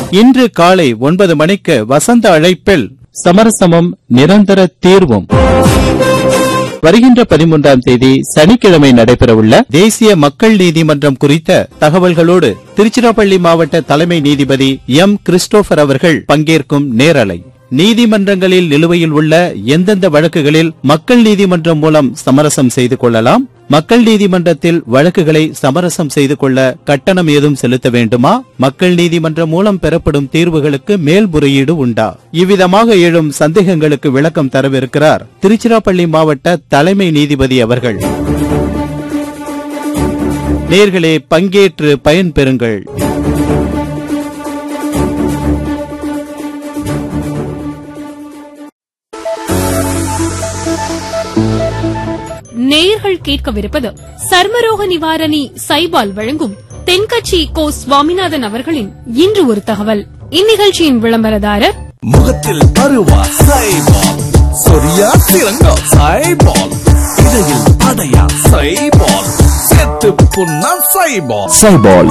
இன்று காலை ஒன்பது மணிக்கு வசந்த அழைப்பில் சமரசமும் நிரந்தர தீர்வும் வருகின்ற பதிமூன்றாம் தேதி சனிக்கிழமை நடைபெறவுள்ள தேசிய மக்கள் நீதிமன்றம் குறித்த தகவல்களோடு திருச்சிராப்பள்ளி மாவட்ட தலைமை நீதிபதி எம் கிறிஸ்டோபர் அவர்கள் பங்கேற்கும் நேரலை நீதிமன்றங்களில் நிலுவையில் உள்ள எந்தெந்த வழக்குகளில் மக்கள் நீதிமன்றம் மூலம் சமரசம் செய்து கொள்ளலாம் மக்கள் நீதிமன்றத்தில் வழக்குகளை சமரசம் செய்து கொள்ள கட்டணம் ஏதும் செலுத்த வேண்டுமா மக்கள் நீதிமன்றம் மூலம் பெறப்படும் தீர்வுகளுக்கு மேல்முறையீடு உண்டா இவ்விதமாக எழும் சந்தேகங்களுக்கு விளக்கம் தரவிருக்கிறார் திருச்சிராப்பள்ளி மாவட்ட தலைமை நீதிபதி அவர்கள் நேர்களே பங்கேற்று பயன்பெறுங்கள் நேயர்கள் கேட்கவிருப்பது சர்மரோக நிவாரணி சைபால் வழங்கும் தென்கட்சி கோ சுவாமிநாதன் அவர்களின் இன்று ஒரு தகவல் இந்நிகழ்ச்சியின் விளம்பரதாரர் முகத்தில் பருவா சைபால் சொரியா சிறங்கா சைபால் இடையில் அடையா சைபால் செத்து புண்ணா சைபால் சைபால்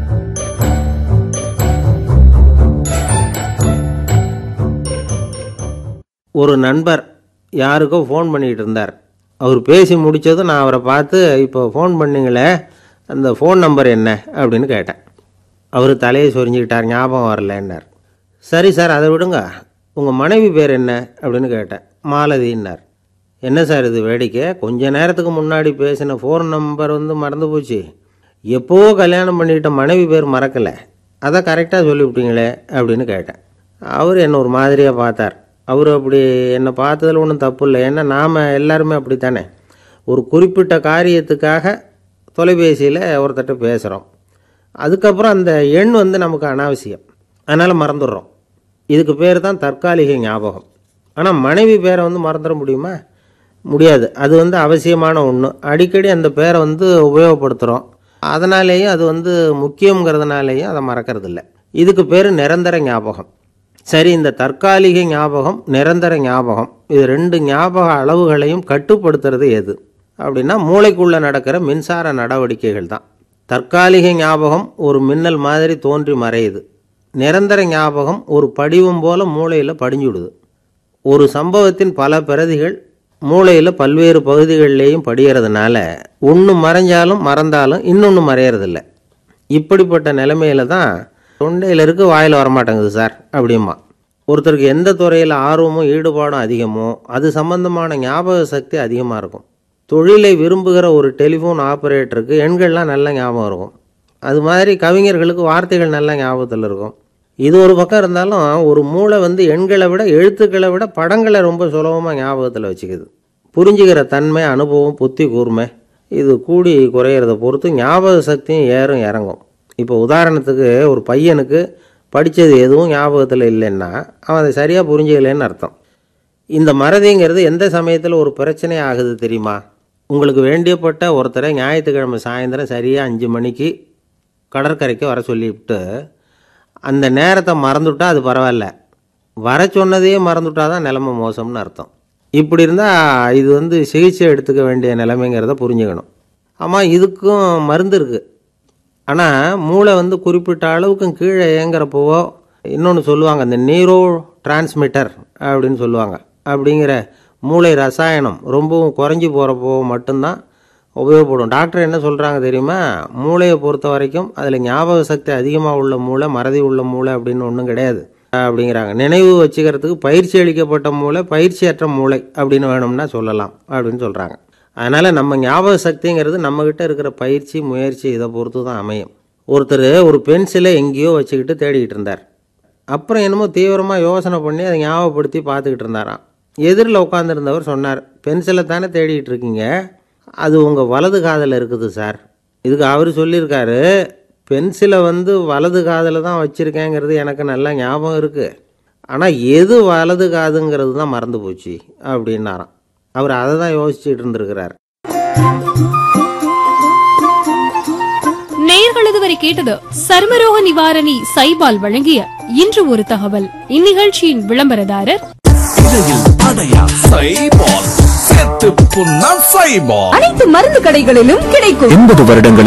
ஒரு நண்பர் யாருக்கோ ஃபோன் பண்ணிகிட்டு இருந்தார் அவர் பேசி முடித்ததும் நான் அவரை பார்த்து இப்போ ஃபோன் பண்ணீங்களே அந்த ஃபோன் நம்பர் என்ன அப்படின்னு கேட்டேன் அவர் தலையை சொரிஞ்சுக்கிட்டார் ஞாபகம் வரலன்னார் சரி சார் அதை விடுங்க உங்கள் மனைவி பேர் என்ன அப்படின்னு கேட்டேன் மாலதின்னார் என்ன சார் இது வேடிக்கை கொஞ்ச நேரத்துக்கு முன்னாடி பேசின ஃபோன் நம்பர் வந்து மறந்து போச்சு எப்போவோ கல்யாணம் பண்ணிக்கிட்ட மனைவி பேர் மறக்கலை அதை கரெக்டாக சொல்லிவிட்டீங்களே அப்படின்னு கேட்டேன் அவர் என்ன ஒரு மாதிரியாக பார்த்தார் அவர் அப்படி என்னை பார்த்ததில் ஒன்றும் தப்பு இல்லை ஏன்னா நாம் எல்லாருமே அப்படித்தானே ஒரு குறிப்பிட்ட காரியத்துக்காக தொலைபேசியில் ஒருத்தர்கிட்ட பேசுகிறோம் அதுக்கப்புறம் அந்த எண் வந்து நமக்கு அனாவசியம் அதனால் மறந்துடுறோம் இதுக்கு பேர் தான் தற்காலிக ஞாபகம் ஆனால் மனைவி பேரை வந்து மறந்துட முடியுமா முடியாது அது வந்து அவசியமான ஒன்று அடிக்கடி அந்த பேரை வந்து உபயோகப்படுத்துகிறோம் அதனாலேயும் அது வந்து முக்கியங்கிறதுனாலேயும் அதை மறக்கறதில்ல இதுக்கு பேர் நிரந்தர ஞாபகம் சரி இந்த தற்காலிக ஞாபகம் நிரந்தர ஞாபகம் இது ரெண்டு ஞாபக அளவுகளையும் கட்டுப்படுத்துறது எது அப்படின்னா மூளைக்குள்ளே நடக்கிற மின்சார நடவடிக்கைகள் தான் தற்காலிக ஞாபகம் ஒரு மின்னல் மாதிரி தோன்றி மறையுது நிரந்தர ஞாபகம் ஒரு படிவம் போல மூளையில் படிஞ்சுடுது ஒரு சம்பவத்தின் பல பிரதிகள் மூளையில் பல்வேறு பகுதிகளிலேயும் படிகிறதுனால ஒன்று மறைஞ்சாலும் மறந்தாலும் இன்னொன்று மறையறதில்ல இப்படிப்பட்ட நிலைமையில தான் தொண்டையில் இருக்கு வாயில் வரமாட்டேங்குது சார் அப்படிமா ஒருத்தருக்கு எந்த துறையில் ஆர்வமும் ஈடுபாடும் அதிகமோ அது சம்பந்தமான ஞாபக சக்தி அதிகமாக இருக்கும் தொழிலை விரும்புகிற ஒரு டெலிஃபோன் ஆப்ரேட்டருக்கு எண்கள்லாம் நல்ல ஞாபகம் இருக்கும் அது மாதிரி கவிஞர்களுக்கு வார்த்தைகள் நல்ல ஞாபகத்தில் இருக்கும் இது ஒரு பக்கம் இருந்தாலும் ஒரு மூளை வந்து எண்களை விட எழுத்துக்களை விட படங்களை ரொம்ப சுலபமாக ஞாபகத்தில் வச்சுக்குது புரிஞ்சுக்கிற தன்மை அனுபவம் புத்தி கூர்மை இது கூடி குறையிறத பொறுத்து ஞாபக சக்தியும் ஏறும் இறங்கும் இப்போ உதாரணத்துக்கு ஒரு பையனுக்கு படித்தது எதுவும் ஞாபகத்தில் இல்லைன்னா அவன் அதை சரியாக புரிஞ்சுக்கலைன்னு அர்த்தம் இந்த மறதிங்கிறது எந்த சமயத்தில் ஒரு பிரச்சனை ஆகுது தெரியுமா உங்களுக்கு வேண்டியப்பட்ட ஒருத்தரை ஞாயிற்றுக்கிழமை சாயந்தரம் சரியாக அஞ்சு மணிக்கு கடற்கரைக்கு வர சொல்லிவிட்டு அந்த நேரத்தை மறந்துவிட்டா அது பரவாயில்ல வர சொன்னதையே மறந்துவிட்டா தான் நிலைமை மோசம்னு அர்த்தம் இப்படி இருந்தால் இது வந்து சிகிச்சை எடுத்துக்க வேண்டிய நிலைமைங்கிறத புரிஞ்சுக்கணும் ஆமாம் இதுக்கும் மருந்து இருக்குது ஆனால் மூளை வந்து குறிப்பிட்ட அளவுக்கும் கீழே இயங்குறப்போவோ இன்னொன்று சொல்லுவாங்க இந்த நீரோ டிரான்ஸ்மிட்டர் அப்படின்னு சொல்லுவாங்க அப்படிங்கிற மூளை ரசாயனம் ரொம்பவும் குறைஞ்சி போகிறப்போ மட்டும்தான் உபயோகப்படும் டாக்டர் என்ன சொல்கிறாங்க தெரியுமா மூளையை பொறுத்த வரைக்கும் அதில் ஞாபக சக்தி அதிகமாக உள்ள மூளை மறதி உள்ள மூளை அப்படின்னு ஒன்றும் கிடையாது அப்படிங்கிறாங்க நினைவு வச்சுக்கிறதுக்கு பயிற்சி அளிக்கப்பட்ட மூளை பயிற்சியற்ற மூளை அப்படின்னு வேணும்னா சொல்லலாம் அப்படின்னு சொல்கிறாங்க அதனால் நம்ம ஞாபக சக்திங்கிறது நம்மக்கிட்ட இருக்கிற பயிற்சி முயற்சி இதை பொறுத்து தான் அமையும் ஒருத்தர் ஒரு பென்சிலை எங்கேயோ வச்சுக்கிட்டு தேடிக்கிட்டு இருந்தார் அப்புறம் என்னமோ தீவிரமாக யோசனை பண்ணி அதை ஞாபகப்படுத்தி பார்த்துக்கிட்டு இருந்தாராம் எதிரில் உட்காந்துருந்தவர் சொன்னார் பென்சிலை தானே தேடிட்டு இருக்கீங்க அது உங்கள் வலது காதில் இருக்குது சார் இதுக்கு அவர் சொல்லியிருக்காரு பென்சிலை வந்து வலது காதில் தான் வச்சுருக்கேங்கிறது எனக்கு நல்லா ஞாபகம் இருக்குது ஆனால் எது வலது காதுங்கிறது தான் மறந்து போச்சு அப்படின்னாராம் அவர் அதை தான் யோசிச்சுட்டு இருந்திருக்கிறார் நேயர்கள் இதுவரை கேட்டது சர்மரோக நிவாரணி சைபால் வழங்கிய இன்று ஒரு தகவல் இந்நிகழ்ச்சியின் விளம்பரதாரர் இடையில் அடையா சைபால் செத்து புண்ணா சைபால் அனைத்து மருந்து கடைகளிலும் கிடைக்கும் எண்பது வருடங்களாக